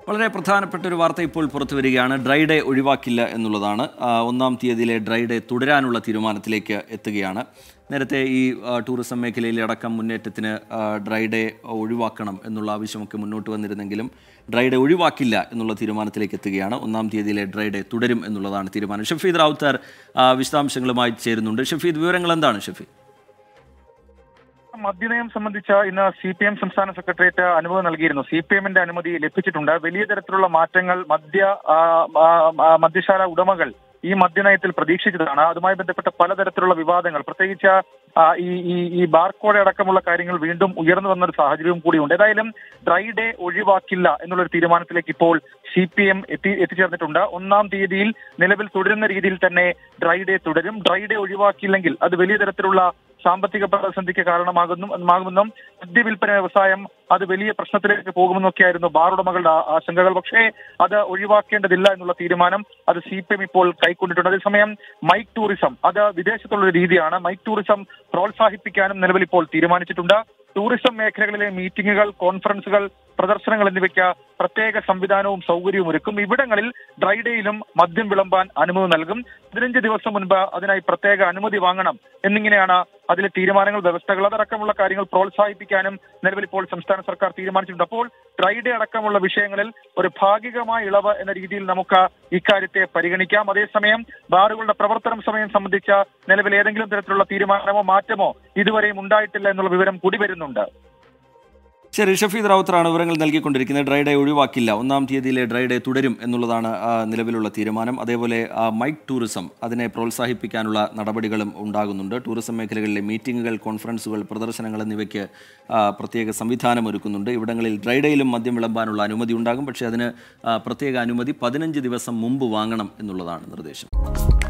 വളരെ പ്രധാനപ്പെട്ട ഒരു വാർത്ത ഇപ്പോൾ പുറത്തു വരികയാണ് ഡ്രൈ ഡേ ഒഴിവാക്കില്ല എന്നുള്ളതാണ് ആ, ഒന്നാം തീയതിയിലെ ഡ്രൈ ഡേ തുടരാനുള്ള തീരുമാനത്തിലേക്ക് എത്തുകയാണ് നേരത്തെ ഈ ആ, ടൂറിസം മേഖലയിൽ അടക്കം മുന്നേറ്റത്തിന് ആ, ഡ്രൈ ഡേ ഒഴിവാക്കണം എന്നുള്ള ആവശ്യമൊക്കെ മുന്നോട്ട് വന്നിരുന്നെങ്കിലും ഡ്രൈ ഡേ ഒഴിവാക്കില്ല എന്നുള്ള തീരുമാനത്തിലേക്ക് എത്തുകയാണ് ഒന്നാം തീയതിയിലെ ഡ്രൈ ഡേ തുടരും എന്നുള്ളതാണ് തീരുമാനം ഷഫീദ് റാവുത്തർ ആ, വിശദാംശങ്ങളുമായി ചേരുന്നുണ്ട് ഷഫീദ് വിവരങ്ങൾ എന്താണ് ഷഫീദ് മദ്യനയം സംബന്ധിച്ച ഇന്ന് സി പി എം സംസ്ഥാന സെക്രട്ടേറിയറ്റ് അനുമതി നൽകിയിരുന്നു സി പി എമ്മിന്റെ അനുമതി ലഭിച്ചിട്ടുണ്ട് വലിയ തരത്തിലുള്ള മാറ്റങ്ങൾ മദ്യ ആ, ആ, ആ, മദ്യശാല ഉടമകൾ ഈ മദ്യനയത്തിൽ പ്രതീക്ഷിച്ചതാണ് അതുമായി ബന്ധപ്പെട്ട പലതരത്തിലുള്ള വിവാദങ്ങൾ പ്രത്യേകിച്ച് ആ, ഈ ഈ ഈ ബാർക്കോഡ് അടക്കമുള്ള കാര്യങ്ങൾ വീണ്ടും ഉയർന്നു വന്ന ഒരു സാഹചര്യവും കൂടിയുണ്ട് ഏതായാലും ഡ്രൈ ഡേ ഒഴിവാക്കില്ല എന്നുള്ളൊരു തീരുമാനത്തിലേക്ക് ഇപ്പോൾ സി പി എം എത്തി എത്തിച്ചേർന്നിട്ടുണ്ട് ഒന്നാം തീയതിയിൽ നിലവിൽ തുടരുന്ന രീതിയിൽ തന്നെ ഡ്രൈ ഡേ തുടരും ഡ്രൈ ഡേ ഒഴിവാക്കിയില്ലെങ്കിൽ അത് വലിയ തരത്തിലുള്ള സാമ്പത്തിക പ്രതിസന്ധിക്ക് കാരണമാകുന്നു മാകുമെന്നും മദ്യവിൽപ്പന വ്യവസായം അത് വലിയ പ്രശ്നത്തിലേക്ക് പോകുമെന്നൊക്കെയായിരുന്നു ബാർ ഉടമകളുടെ ആ- ആശങ്കകൾ പക്ഷേ അത് ഒഴിവാക്കേണ്ടതില്ല എന്നുള്ള തീരുമാനം അത് സി പി എം ഇപ്പോൾ കൈക്കൊണ്ടിട്ടുണ്ട് അതേസമയം മൈക്ക് ടൂറിസം അത് വിദേശത്തുള്ള ഒരു രീതിയാണ് മൈക്ക് ടൂറിസം പ്രോത്സാഹിപ്പിക്കാനും നിലവിൽ ഇപ്പോൾ തീരുമാനിച്ചിട്ടുണ്ട് ടൂറിസം മേഖലകളിലെ മീറ്റിംഗുകൾ കോൺഫറൻസുകൾ പ്രദർശനങ്ങൾ എന്നിവയ്ക്ക് പ്രത്യേക സംവിധാനവും സൗകര്യവും ഒരുക്കും ഇവിടങ്ങളിൽ ഡ്രൈ ഡേയിലും മദ്യം വിളമ്പാൻ അനുമതി നൽകും പതിനഞ്ച് ദിവസം മുൻപ് അതിനായി പ്രത്യേക അനുമതി വാങ്ങണം എന്നിങ്ങനെയാണ് അതിലെ തീരുമാനങ്ങൾ വ്യവസ്ഥകൾ അതടക്കമുള്ള കാര്യങ്ങൾ പ്രോത്സാഹിപ്പിക്കാനും നിലവിൽ ഇപ്പോൾ സംസ്ഥാന സർക്കാർ തീരുമാനിച്ചിട്ടുണ്ട് അപ്പോൾ ഡ്രൈ ഡേ അടക്കമുള്ള വിഷയങ്ങളിൽ ഒരു ഭാഗികമായ ഇളവ് എന്ന രീതിയിൽ നമുക്ക് ഇക്കാര്യത്തെ പരിഗണിക്കാം അതേസമയം ബാറുകളുടെ പ്രവർത്തനം സമയം സംബന്ധിച്ച നിലവിൽ ഏതെങ്കിലും തരത്തിലുള്ള തീരുമാനമോ മാറ്റമോ ഇതുവരെയും ഉണ്ടായിട്ടില്ല എന്നുള്ള വിവരം കൂടി വരുന്നുണ്ട് ശരി ഷഫീദ് റാവുത്തറാണ് വിവരങ്ങൾ നൽകിക്കൊണ്ടിരിക്കുന്നത് ഡ്രൈ ഡേ ഒഴിവാക്കില്ല ഒന്നാം തീയതിയിലെ ഡ്രൈ ഡേ തുടരും എന്നുള്ളതാണ് ആ, നിലവിലുള്ള തീരുമാനം അതേപോലെ ആ, മൈക്ക് ടൂറിസം അതിനെ പ്രോത്സാഹിപ്പിക്കാനുള്ള നടപടികളും ഉണ്ടാകുന്നുണ്ട് ടൂറിസം മേഖലകളിലെ മീറ്റിങ്ങുകൾ കോൺഫറൻസുകൾ പ്രദർശനങ്ങൾ എന്നിവയ്ക്ക് ആ, പ്രത്യേക സംവിധാനം ഒരുക്കുന്നുണ്ട് ഇവിടങ്ങളിൽ ഡ്രൈ ഡേയിലും മദ്യം വിളമ്പാനുള്ള അനുമതി ഉണ്ടാകും പക്ഷേ അതിന് ആ, പ്രത്യേക അനുമതി പതിനഞ്ച് ദിവസം മുമ്പ് വാങ്ങണം എന്നുള്ളതാണ് നിർദ്ദേശം